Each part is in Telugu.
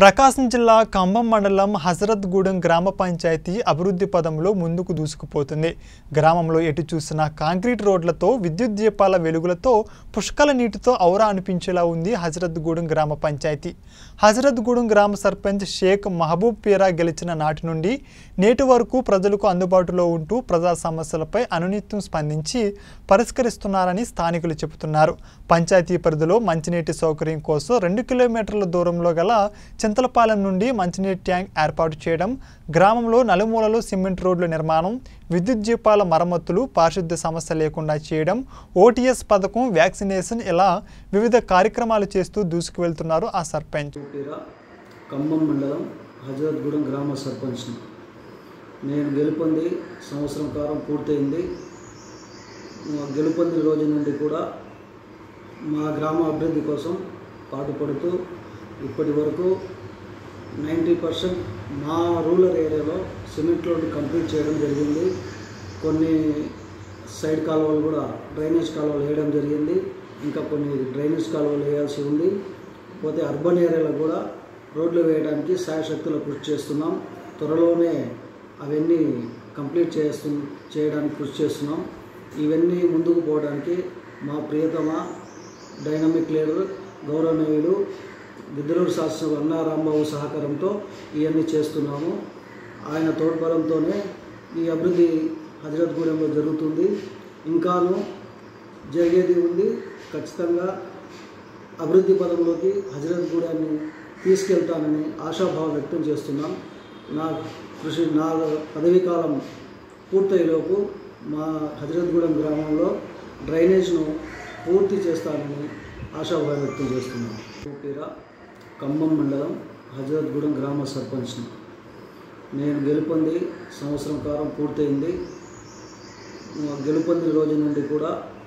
ప్రకాశం జిల్లా ఖమ్మం మండలం హజరత్గూడెం గ్రామ పంచాయతీ అభివృద్ధి పదంలో ముందుకు దూసుకుపోతుంది గ్రామంలో ఎటు చూసినా కాంక్రీట్ రోడ్లతో విద్యుత్ దీపాల వెలుగులతో పుష్కల నీటితో ఔరా అనిపించేలా ఉంది హజరత్గూడెం గ్రామ పంచాయతీ హజరత్గూడెం గ్రామ సర్పంచ్ షేక్ మహబూబ్ పీరా గెలిచిన నాటి నుండి నేటి వరకు ప్రజలకు అందుబాటులో ఉంటూ ప్రజా సమస్యలపై అనునిత్యం స్పందించి పరిష్కరిస్తున్నారని స్థానికులు చెబుతున్నారు పంచాయతీ పరిధిలో మంచినీటి సౌకర్యం కోసం రెండు కిలోమీటర్ల దూరంలో గల చింతలపాలెం నుండి మంచినీటి ట్యాంక్ ఏర్పాటు చేయడం గ్రామంలో నలుమూలలో సిమెంట్ రోడ్ల నిర్మాణం విద్యుత్ దీపాల మరమ్మతులు పారిశుద్ధ్య సమస్య లేకుండా చేయడం ఓటీఎస్ పథకం వ్యాక్సినేషన్ ఇలా వివిధ కార్యక్రమాలు చేస్తూ దూసుకువెళ్తున్నారు ఆ సర్పంచ్ పేర ఖమ్మం మండలం హజరత్గూడెం గ్రామ సర్పంచ్ని నేను గెలుపొంది సంవత్సరం కాలం పూర్తయింది మా గెలుపొందిన రోజు నుండి కూడా మా గ్రామ అభివృద్ధి కోసం పాటుపడుతూ ఇప్పటి వరకు నైంటీ పర్సెంట్ మా రూరల్ ఏరియాలో సిమెంట్ రోడ్డు కంప్లీట్ చేయడం జరిగింది కొన్ని సైడ్ కాలువలు కూడా డ్రైనేజ్ కాలువలు వేయడం జరిగింది ఇంకా కొన్ని డ్రైనేజ్ కాలువలు వేయాల్సి ఉంది పోతే అర్బన్ ఏరియాలో కూడా రోడ్లు వేయడానికి సాయశక్తులు కృషి చేస్తున్నాం త్వరలోనే అవన్నీ కంప్లీట్ చేస్తు చేయడానికి కృషి చేస్తున్నాం ఇవన్నీ ముందుకు పోవడానికి మా ప్రియతమ డైనమిక్ లీడర్ గౌరవనీయులు గిద్దలూరు శాస్త్రి అన్నా రాంబాబు సహకారంతో ఇవన్నీ చేస్తున్నాము ఆయన తోడ్పడంతోనే ఈ అభివృద్ధి హజరత్గూడెంలో జరుగుతుంది ఇంకాను జరిగేది ఉంది ఖచ్చితంగా అభివృద్ధి పదంలోకి హజరత్గూడాన్ని తీసుకెళ్తానని ఆశాభావం వ్యక్తం చేస్తున్నాం నా కృషి నా పదవీ కాలం పూర్తయ్యేలోపు మా హజరత్గూడెం గ్రామంలో డ్రైనేజ్ను పూర్తి చేస్తానని ఆశాభావం వ్యక్తం చేస్తున్నాం పేర ఖమ్మం మండలం హజరత్గూడెం గ్రామ సర్పంచ్ని నేను గెలుపొంది సంవత్సరం కాలం పూర్తయింది మా గెలుపొందిన రోజు నుండి కూడా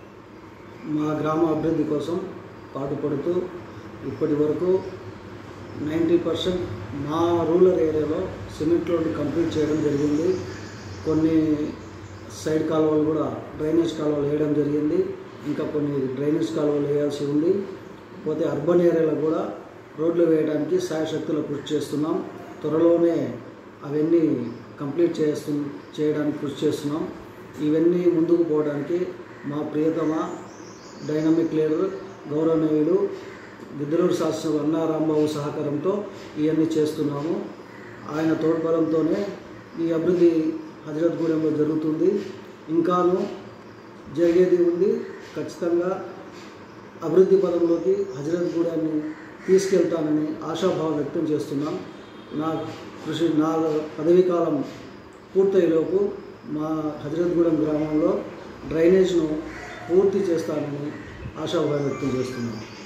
మా గ్రామ అభివృద్ధి కోసం పాటుపడుతూ ఇప్పటి వరకు నైంటీ పర్సెంట్ మా రూరల్ ఏరియాలో సిమెంట్ రోడ్డు కంప్లీట్ చేయడం జరిగింది కొన్ని సైడ్ కాలువలు కూడా డ్రైనేజ్ కాలువలు వేయడం జరిగింది ఇంకా కొన్ని డ్రైనేజ్ కాలువలు వేయాల్సి ఉంది పోతే అర్బన్ ఏరియాలో కూడా రోడ్లు వేయడానికి సాయశక్తులు కృషి చేస్తున్నాం త్వరలోనే అవన్నీ కంప్లీట్ చేస్తు చేయడానికి కృషి చేస్తున్నాం ఇవన్నీ ముందుకు పోవడానికి మా ప్రియతమ డైనమిక్ లీడర్ గౌరవనీయులు గిద్దలూరు శాస్త్రి అన్నా రాంబాబు సహకారంతో ఇవన్నీ చేస్తున్నాము ఆయన తోడ్పడంతోనే ఈ అభివృద్ధి హజరత్గూడెంలో జరుగుతుంది ఇంకాను జరిగేది ఉంది ఖచ్చితంగా అభివృద్ధి పదంలోకి హజరత్గూడాన్ని తీసుకెళ్తానని ఆశాభావం వ్యక్తం చేస్తున్నాం నా కృషి నా పదవీ కాలం పూర్తయ్యేలోపు మా హజరత్గూడెం గ్రామంలో డ్రైనేజ్ను పూర్తి చేస్తానని ఆశాభావం వ్యక్తం చేస్తున్నాం